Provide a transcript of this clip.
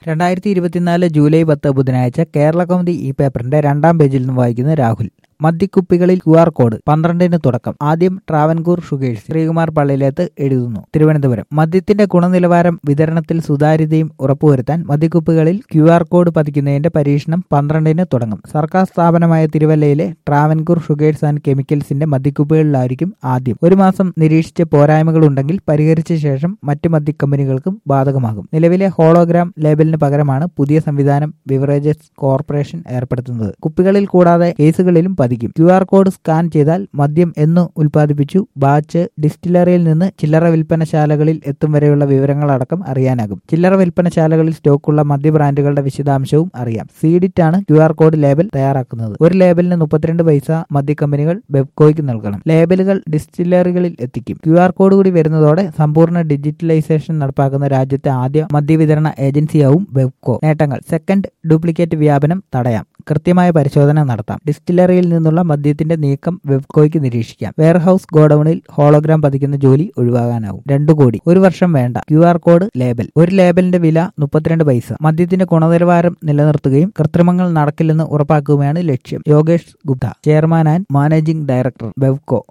രണ്ടായിരത്തി ഇരുപത്തിനാല് ജൂലൈ പത്ത് ബുധനാഴ്ച കേരള കൗമുദി ഈ പേപ്പറിന്റെ രണ്ടാം പേജിൽ നിന്ന് വായിക്കുന്ന രാഹുൽ മദ്യക്കുപ്പികളിൽ ക്യു ആർ കോഡ് പന്ത്രണ്ടിന് തുടക്കം ആദ്യം ട്രാവൻകൂർ ഷുഗേഴ്സ് ശ്രീകുമാർ പള്ളിയിലേത്ത് എഴുതുന്നു തിരുവനന്തപുരം മദ്യത്തിന്റെ ഗുണനിലവാരം വിതരണത്തിൽ സുതാര്യതയും ഉറപ്പുവരുത്താൻ മദ്യക്കുപ്പികളിൽ ക്യു ആർ കോഡ് പതിക്കുന്നതിന്റെ പരീക്ഷണം പന്ത്രണ്ടിന് തുടങ്ങും സർക്കാർ സ്ഥാപനമായ തിരുവല്ലയിലെ ട്രാവൻകൂർ ഷുഗേഴ്സ് ആൻഡ് കെമിക്കൽസിന്റെ മദ്യക്കുപ്പികളിലായിരിക്കും ആദ്യം ഒരു മാസം നിരീക്ഷിച്ച പോരായ്മകളുണ്ടെങ്കിൽ പരിഹരിച്ച ശേഷം മറ്റ് മദ്യക്കമ്പനികൾക്കും ബാധകമാകും നിലവിലെ ഹോളോഗ്രാം ലേബലിന് പകരമാണ് പുതിയ സംവിധാനം ബിവറേജസ് കോർപ്പറേഷൻ ഏർപ്പെടുത്തുന്നത് കുപ്പികളിൽ കൂടാതെ കേസുകളിലും പതിക്കും ക്യു ആർ കോഡ് സ്കാൻ ചെയ്താൽ മദ്യം എന്ന് ഉൽപ്പാദിപ്പിച്ചു ബാച്ച് ഡിസ്റ്റിലറിയിൽ നിന്ന് ചില്ലറ വിൽപ്പനശാലകളിൽ എത്തും വരെയുള്ള വിവരങ്ങളടക്കം അറിയാനാകും ചില്ലറ വിൽപ്പനശാലകളിൽ സ്റ്റോക്കുള്ള മദ്യ ബ്രാൻഡുകളുടെ വിശദാംശവും അറിയാം സീഡിറ്റ് ആണ് ക്യു ആർ കോഡ് ലേബൽ തയ്യാറാക്കുന്നത് ഒരു ലേബലിന് മുപ്പത്തിരണ്ട് പൈസ മദ്യ കമ്പനികൾ ബെബ്കോയ്ക്ക് നൽകണം ലേബലുകൾ ഡിസ്റ്റിലറികളിൽ എത്തിക്കും ക്യു ആർ കോഡ് കൂടി വരുന്നതോടെ സമ്പൂർണ്ണ ഡിജിറ്റലൈസേഷൻ നടപ്പാക്കുന്ന രാജ്യത്തെ ആദ്യ മദ്യവിതരണ ഏജൻസിയാവും ബെബ്കോ നേട്ടങ്ങൾ സെക്കൻഡ് ഡ്യൂപ്ലിക്കേറ്റ് വ്യാപനം തടയാം കൃത്യമായ പരിശോധന നടത്താം ഡിസ്റ്റിലറിയിൽ നിന്നുള്ള മദ്യത്തിന്റെ നീക്കം വെബ്കോയ്ക്ക് നിരീക്ഷിക്കാം വെയർഹൌസ് ഗോഡൌണിൽ ഹോളോഗ്രാം പതിക്കുന്ന ജോലി ഒഴിവാകാനാവും രണ്ടു കോടി ഒരു വർഷം വേണ്ട ക്യു ആർ കോഡ് ലേബൽ ഒരു ലേബലിന്റെ വില മുപ്പത്തിരണ്ട് പൈസ മദ്യത്തിന്റെ ഗുണനിലവാരം നിലനിർത്തുകയും കൃത്രിമങ്ങൾ നടക്കില്ലെന്ന് ഉറപ്പാക്കുകയാണ് ലക്ഷ്യം Yogesh Gupta chairman and managing director Bevco